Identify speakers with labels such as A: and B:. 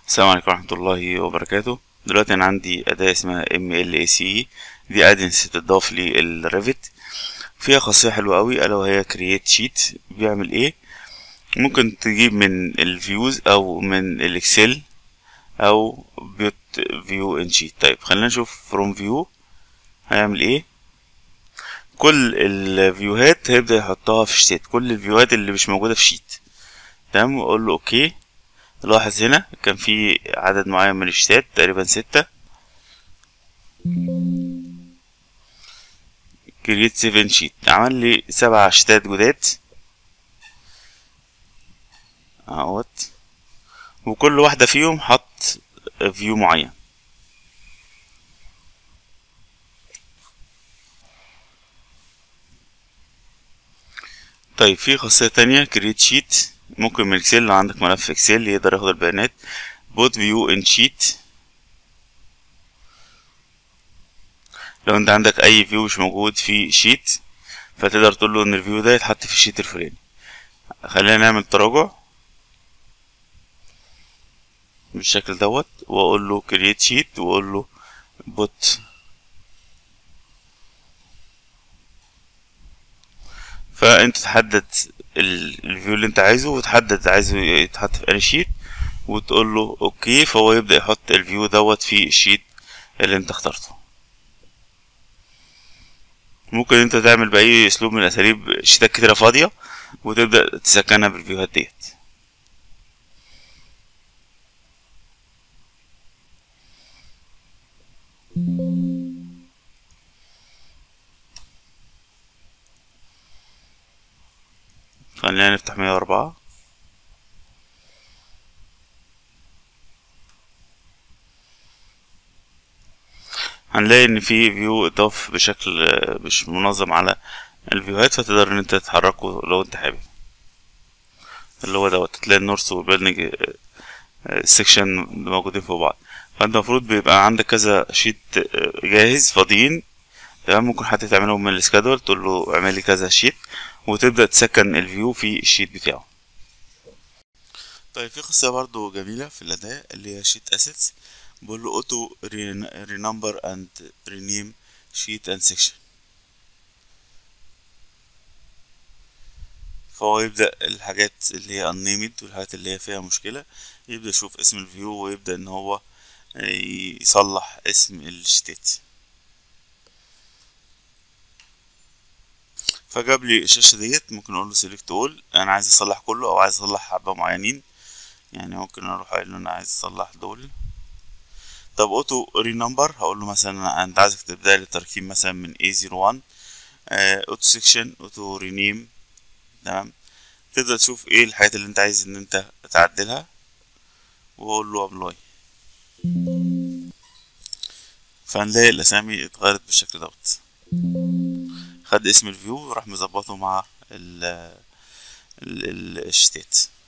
A: السلام عليكم ورحمة الله وبركاته دلوقتي أنا عندي أداة اسمها MLACE دي أدنس بتضاف للريفت فيها خاصية حلوة أوي ألا وهي create sheet بيعمل إيه ممكن تجيب من الفيوز أو من الإكسل أو بيوت فيو إن شيت طيب خلينا نشوف from view هيعمل إيه كل الفيوهات هيبدأ يحطها في شيت كل الفيوهات اللي مش موجودة في شيت تمام وأقول له أوكي لاحظ هنا كان في عدد معين من الشتات تقريبا ستة كريت سيفن شيت عمل لي سبع شتات جداد اهوت وكل واحدة فيهم حط فيو معين طيب في خاصية تانية كريت شيت ممكن من اكسل لو عندك ملف اكسل يقدر ياخد البيانات بوت فيو ان شيت لو انت عندك اي فيو مش موجود في شيت فتقدر تقول له ان الفيو ده يتحط في الشيت الفلاني خلينا نعمل تراجع بالشكل دوت واقول له كرييت شيت واقول له بوت فانت تحدد الفيو اللي انت عايزه وتحدد عايزه يتحط في انهي شيت وتقول له اوكي فهو يبدا يحط الفيو دوت في الشيت اللي انت اخترته ممكن انت تعمل باي اسلوب من الاساليب شيتات كتيره فاضيه وتبدا تسكنها بالفيوهات ديت خلينا نفتح مية وأربعة هنلاقي ان في فيو اضاف بشكل مش منظم على الفيوهات فتقدر ان انت تحركه لو انت حابب اللي هو دوت تلاقي النورث والبيلدنج سيكشن موجودين فوق بعض فانت المفروض بيبقى عندك كذا شيت جاهز فاضيين تمام ممكن حتى تعملهم من السكادول تقول له اعمل لي كذا شيت وتبدأ تسكن الفيو في الشيت بتاعه طيب في خاصية برضو جميلة في الأداة اللي هي شيت أسيتس بقول له auto renumber and rename sheet and section فهو يبدأ الحاجات اللي هي unnamed والحاجات اللي هي فيها مشكلة يبدأ يشوف اسم الفيو ويبدأ ان هو يصلح اسم الشتات فجاب لي الشاشة ديت ممكن اقول له سيلكت اول انا عايز اصلح كله او عايز اصلح حبة معينين يعني ممكن اروح قايل له انا عايز اصلح دول طب اوتو رينمبر هقول له مثلا انت عايزك تبدا لي التركيب مثلا من A01 اوتو سيكشن اوتو رينيم تمام تبدا تشوف ايه الحاجات اللي انت عايز ان انت تعدلها واقول له ابلاي فهنلاقي الاسامي اتغيرت بالشكل دوت خد اسم الفيو وراح مظبطه مع ال الشتات